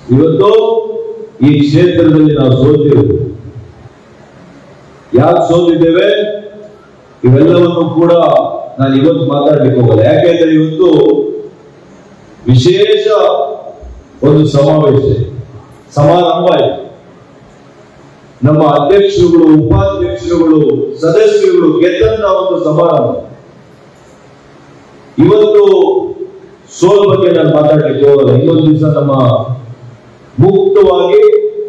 ಇವತ್ತು ಈ ಕ್ಷೇತ್ರದಲ್ಲಿ ನಾವು ಸೋತಿರುವುದು ಯಾಕೆ ಸೋತಿದ್ದೇವೆ ಇವೆಲ್ಲವನ್ನು ಕೂಡ ನಾನು ಇವತ್ತು ಮಾತಾಡ್ಲಿಕ್ಕೆ ಹೋಗಲ್ಲ ಯಾಕೆಂದ್ರೆ ಇವತ್ತು ವಿಶೇಷ ಒಂದು ಸಮಾವೇಶ ಸಮಾರಂಭ ಇದೆ ನಮ್ಮ ಅಧ್ಯಕ್ಷರುಗಳು ಉಪಾಧ್ಯಕ್ಷರುಗಳು ಸದಸ್ಯರುಗಳು ಗೆದ್ದಂತ ಒಂದು ಸಮಾರಂಭ ಇವತ್ತು ಸೋಲ್ ಬಗ್ಗೆ ನಾನು ಮಾತಾಡ್ಲಿಕ್ಕೆ ಹೋಗಲ್ಲ ಇನ್ನೊಂದು ದಿವಸ ನಮ್ಮ ಮುಕ್ತವಾಗಿ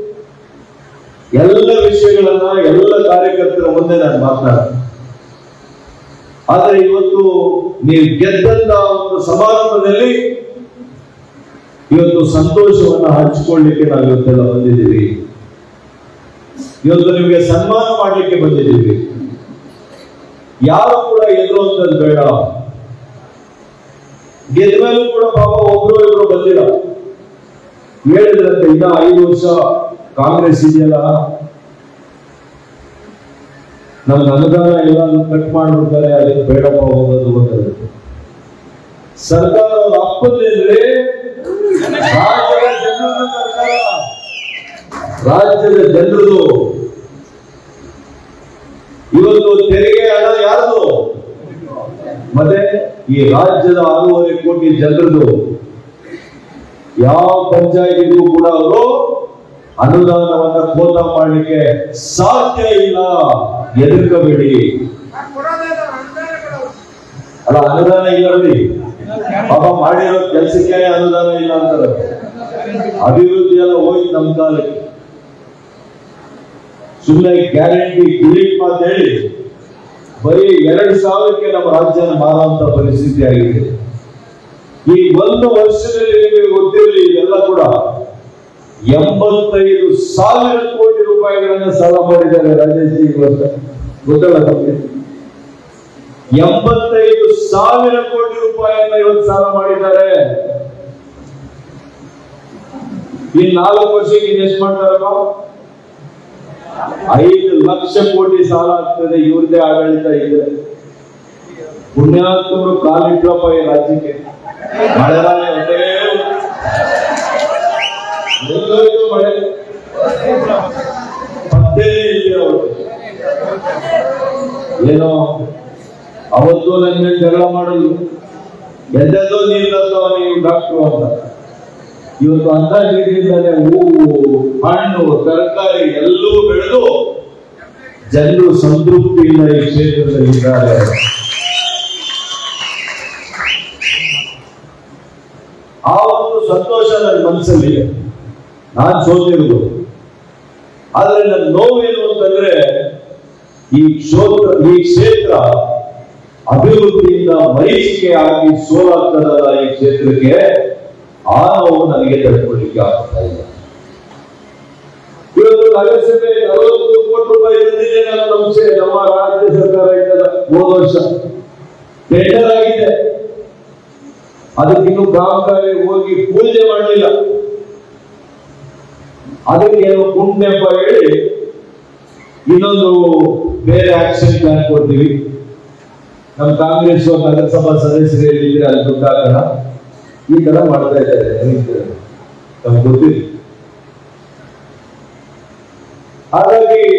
ಎಲ್ಲ ವಿಷಯಗಳನ್ನ ಎಲ್ಲ ಕಾರ್ಯಕರ್ತರ ಮುಂದೆ ನಾನು ಮಾತನಾಡ್ತೀನಿ ಆದ್ರೆ ಇವತ್ತು ನೀವು ಗೆದ್ದಂತ ಒಂದು ಸಮಾರಂಭದಲ್ಲಿ ಇವತ್ತು ಸಂತೋಷವನ್ನ ಹಂಚಿಕೊಳ್ಳಿಕ್ಕೆ ನಾವು ಇವತ್ತೆಲ್ಲ ಬಂದಿದ್ದೀವಿ ಇವತ್ತು ನಿಮಗೆ ಸನ್ಮಾನ ಮಾಡಲಿಕ್ಕೆ ಬಂದಿದ್ದೀವಿ ಯಾರು ಕೂಡ ಎದುರುವಂತದ್ದು ಬೇಡ ಗೆದ್ದ ಮೇಲೂ ಕೂಡ ಪಾಪ ಒಬ್ರು ಇಬ್ರು ಬಂದಿಲ್ಲ ಹೇಳಿದ್ರಂತೆ ಇನ್ನ ಐದು ವರ್ಷ ಕಾಂಗ್ರೆಸ್ ಇದೆಯಲ್ಲ ನಮ್ಗೆ ಅನುದಾನ ಎಲ್ಲ ಕಟ್ ಮಾಡ್ಬಿಡ್ತಾರೆ ಅದಕ್ಕೆ ಬೇಡಪ್ಪ ಹೋಗೋದು ಬಂದದ್ದು ಸರ್ಕಾರ ಅವ್ರ ಅಪ್ಪಂದಿದ್ರೆ ರಾಜ್ಯದ ಜನರ ಸರ್ಕಾರ ರಾಜ್ಯದ ಜನರದು ಇವತ್ತು ತೆರಿಗೆ ಹಣ ಯಾರ್ದು ಮತ್ತೆ ಈ ರಾಜ್ಯದ ಆರೂವರೆ ಕೋಟಿ ಜನರದು ಯಾವ ಪಂಚಾಯತಿಗೂ ಕೂಡ ಅವರು ಅನುದಾನವನ್ನ ಕೋತ ಮಾಡಲಿಕ್ಕೆ ಸಾಧ್ಯ ಇಲ್ಲ ಎದುರ್ಕೋಬೇಡಿ ಅಲ್ಲ ಅನುದಾನ ಇಲ್ಲ ನೋಡಿ ಪಾಪ ಮಾಡಿರೋ ಕೆಲಸಕ್ಕೆ ಅನುದಾನ ಇಲ್ಲ ಅಂತಾರೆ ಅಭಿವೃದ್ಧಿ ಎಲ್ಲ ಹೋಯ್ತು ನಮ್ಮ ಕಾಲಕ್ಕೆ ಸುಮ್ಮನೆ ಗ್ಯಾರಂಟಿ ಡಿಲೀಟ್ ಮಾತು ಹೇಳಿ ಬರೀ ಎರಡು ಸಾವಿರಕ್ಕೆ ನಮ್ಮ ರಾಜ್ಯನ ಮಾರುವಂತ ಪರಿಸ್ಥಿತಿ ಆಗಿದೆ ಈ ಒಂದು ವರ್ಷದಲ್ಲಿ ನಿಮಗೆ ಗೊತ್ತಿರಲಿ ಎಲ್ಲ ಕೂಡ ಎಂಬತ್ತೈದು ಸಾವಿರ ಕೋಟಿ ರೂಪಾಯಿಗಳನ್ನ ಸಾಲ ಮಾಡಿದ್ದಾರೆ ರಾಜೇಶ್ ಜಿ ಇವತ್ತು ಗೊತ್ತಲ್ಲ ತಮಗೆ ಎಂಬತ್ತೈದು ಸಾವಿರ ಕೋಟಿ ರೂಪಾಯಿಯನ್ನ ಇವತ್ತು ಸಾಲ ಮಾಡಿದ್ದಾರೆ ಈ ನಾಲ್ಕು ವರ್ಷಕ್ಕೆ ಇನ್ನೆಷ್ಟು ಮಾಡ್ತಾರಪ್ಪ ಐದು ಲಕ್ಷ ಕೋಟಿ ಸಾಲ ಆಗ್ತದೆ ಇವ್ರದೇ ಆಡಳಿತ ಇದೆ ಪುಣ್ಯಾತ್ಮರು ಕಾಲಿಟ್ರಪ್ಪ ಈ ರಾಜ್ಯಕ್ಕೆ ಮಳೆಗಾಲ ಒಂದೇ ಎಲ್ಲರಿಗೂ ಮಳೆ ಪತ್ತೇ ಇಲ್ಲ ಅವರು ಏನೋ ಅವತ್ತು ನನ್ನ ಜಗಳ ಮಾಡಲು ಎದ್ದೆಲ್ಲೋ ನೀರು ತಂದವ ನೀವು ಡಾಕ್ಟ್ರು ಅಂತ ಇವತ್ತು ಅಂತ ನೀರಿನಿಂದಲೇ ಹೂವು ಹಣ್ಣು ತರಕಾರಿ ಎಲ್ಲವೂ ಬೆಳೆದು ಜನರು ಸಂತೃಪ್ತಿಯಿಂದ ಈ ಕ್ಷೇತ್ರದಲ್ಲಿ ಇದ್ದಾರೆ ಆ ಒಂದು ಸಂತೋಷ ನನ್ನ ಮನಸ್ಸಲ್ಲಿ ಇದೆ ನಾನು ಸೋತಿರುವುದು ಆದ್ರೆ ನನ್ನ ನೋವೇನು ಅಂತಂದ್ರೆ ಈ ಕ್ಷೋತ್ರ ಈ ಕ್ಷೇತ್ರ ಅಭಿವೃದ್ಧಿಯಿಂದ ಮರೀಚಿಕೆ ಆಗಿ ಸೋಲಾಗ್ತದಲ್ಲ ಈ ಕ್ಷೇತ್ರಕ್ಕೆ ಆ ನೋವು ನನಗೆ ತಡ್ಕೊಳ್ಳಿಕ್ಕೆ ಆಗ್ತಾ ಇಲ್ಲ ಇವತ್ತು ನಗರಸಭೆ ನಲವತ್ತು ಕೋಟಿ ರೂಪಾಯಿ ತಂದಿದೆ ನಾನು ನಮ್ಮ ಕ್ಷೇ- ನಮ್ಮ ರಾಜ್ಯ ಸರ್ಕಾರ ಇದ್ದದ ಹೋದ ವರ್ಷ ಟೆಂಡರ್ ಆಗಿದೆ ಅದಕ್ಕಿನ್ನು ಕಾಮಗಾರಿ ಹೋಗಿ ಪೂಜೆ ಮಾಡಲಿಲ್ಲ ಅದಕ್ಕೆ ಏನೋ ಪುಣ್ಯಪ್ಪ ಹೇಳಿ ಇನ್ನೊಂದು ಬೇರೆ ಆಕ್ಷನ್ ಪ್ಲಾನ್ ಕೊಡ್ತೀವಿ ನಮ್ಮ ಕಾಂಗ್ರೆಸ್ ನಗರಸಭಾ ಸದಸ್ಯರು ಹೇಳಿದ್ರೆ ಅಲ್ಲಿ ದುಡ್ಡು ಹಾಕೋಣ ಈ ತರ ಮಾಡ್ತಾ ಇದ್ದಾರೆ ನಮ್ಗೆ ಗೊತ್ತಿಲ್ಲ ಹಾಗಾಗಿ